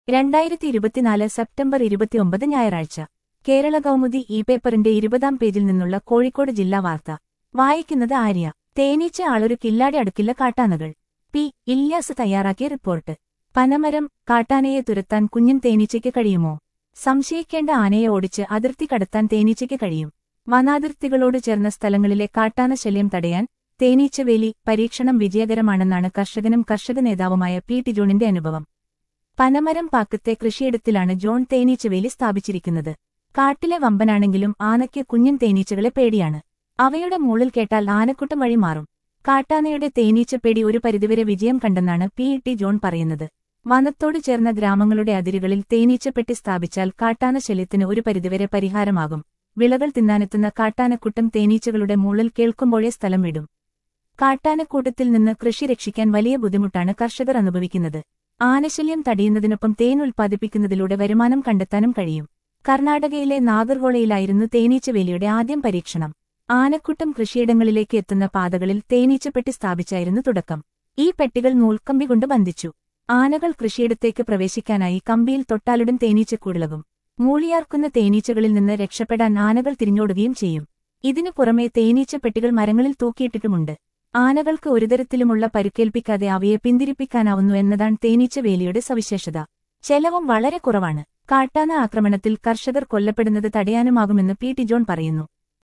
രണ്ടായിരത്തി ഇരുപത്തിനാല് സെപ്റ്റംബർ ഇരുപത്തിയൊമ്പത് ഞായറാഴ്ച കേരള കൗമുദി ഇ പേപ്പറിന്റെ ഇരുപതാം പേജിൽ നിന്നുള്ള കോഴിക്കോട് ജില്ലാ വാർത്ത വായിക്കുന്നത് ആര്യ തേനീച്ച ആളൊരു കില്ലാടി അടുക്കില്ല കാട്ടാനകൾ പി ഇല്യാസ് തയ്യാറാക്കിയ റിപ്പോർട്ട് പനമരം കാട്ടാനയെ തുരത്താൻ കുഞ്ഞൻ തേനീച്ചയ്ക്ക് കഴിയുമോ സംശയിക്കേണ്ട ആനയെ ഓടിച്ച് അതിർത്തി കടത്താൻ തേനീച്ചയ്ക്ക് കഴിയും വനാതിർത്തികളോട് ചേർന്ന സ്ഥലങ്ങളിലെ കാട്ടാന ശല്യം തടയാൻ തേനീച്ചവേലി പരീക്ഷണം വിജയകരമാണെന്നാണ് കർഷകനും കർഷക നേതാവുമായ പി ടി ജോണിന്റെ അനുഭവം പനമരം പാക്കത്തെ കൃഷിയിടത്തിലാണ് ജോൺ തേനീച്ചവേലി സ്ഥാപിച്ചിരിക്കുന്നത് കാട്ടിലെ വമ്പനാണെങ്കിലും ആനയ്ക്ക് കുഞ്ഞൻ തേനീച്ചകളെ പേടിയാണ് അവയുടെ മൂളിൽ കേട്ടാൽ ആനക്കുട്ടം വഴി മാറും കാട്ടാനയുടെ തേനീച്ചപ്പേടി ഒരു പരിധിവരെ വിജയം കണ്ടെന്നാണ് പി ടി ജോൺ പറയുന്നത് വനത്തോട് ചേർന്ന ഗ്രാമങ്ങളുടെ അതിരുകളിൽ തേനീച്ചപ്പെട്ടി സ്ഥാപിച്ചാൽ കാട്ടാന ശല്യത്തിന് ഒരു പരിധിവരെ പരിഹാരമാകും വിളകൾ തിന്നാനെത്തുന്ന കാട്ടാനക്കൂട്ടം തേനീച്ചകളുടെ മൂളിൽ കേൾക്കുമ്പോഴേ സ്ഥലം വിടും കാട്ടാനക്കൂട്ടത്തിൽ നിന്ന് കൃഷി രക്ഷിക്കാൻ വലിയ ബുദ്ധിമുട്ടാണ് കർഷകർ അനുഭവിക്കുന്നത് ആനശല്യം തടയുന്നതിനൊപ്പം തേൻ ഉൽപ്പാദിപ്പിക്കുന്നതിലൂടെ വരുമാനം കണ്ടെത്താനും കഴിയും കർണാടകയിലെ നാഗർഹോളയിലായിരുന്നു തേനീച്ചവേലിയുടെ ആദ്യം പരീക്ഷണം ആനക്കൂട്ടം കൃഷിയിടങ്ങളിലേക്ക് എത്തുന്ന പാതകളിൽ തേനീച്ചപ്പെട്ടി സ്ഥാപിച്ചായിരുന്നു തുടക്കം ഈ പെട്ടികൾ നൂൽക്കമ്പി കൊണ്ട് ബന്ധിച്ചു ആനകൾ കൃഷിയിടത്തേക്ക് പ്രവേശിക്കാനായി കമ്പിയിൽ തൊട്ടാലുടൻ തേനീച്ചക്കൂടിളകും മൂളിയാർക്കുന്ന തേനീച്ചകളിൽ നിന്ന് രക്ഷപ്പെടാൻ ആനകൾ തിരിഞ്ഞോടുകയും ചെയ്യും ഇതിനു പുറമെ തേനീച്ചപ്പെട്ടികൾ മരങ്ങളിൽ തൂക്കിയിട്ടിട്ടുമുണ്ട് ആനകൾക്ക് ഒരുതരത്തിലുമുള്ള പരുക്കേൽപ്പിക്കാതെ അവയെ പിന്തിരിപ്പിക്കാനാവുന്നു എന്നതാണ് തേനീച്ചവേലിയുടെ സവിശേഷത ചെലവും വളരെ കുറവാണ് കാട്ടാന ആക്രമണത്തിൽ കർഷകർ കൊല്ലപ്പെടുന്നത് തടയാനുമാകുമെന്ന് പി ടി ജോൺ പറയുന്നു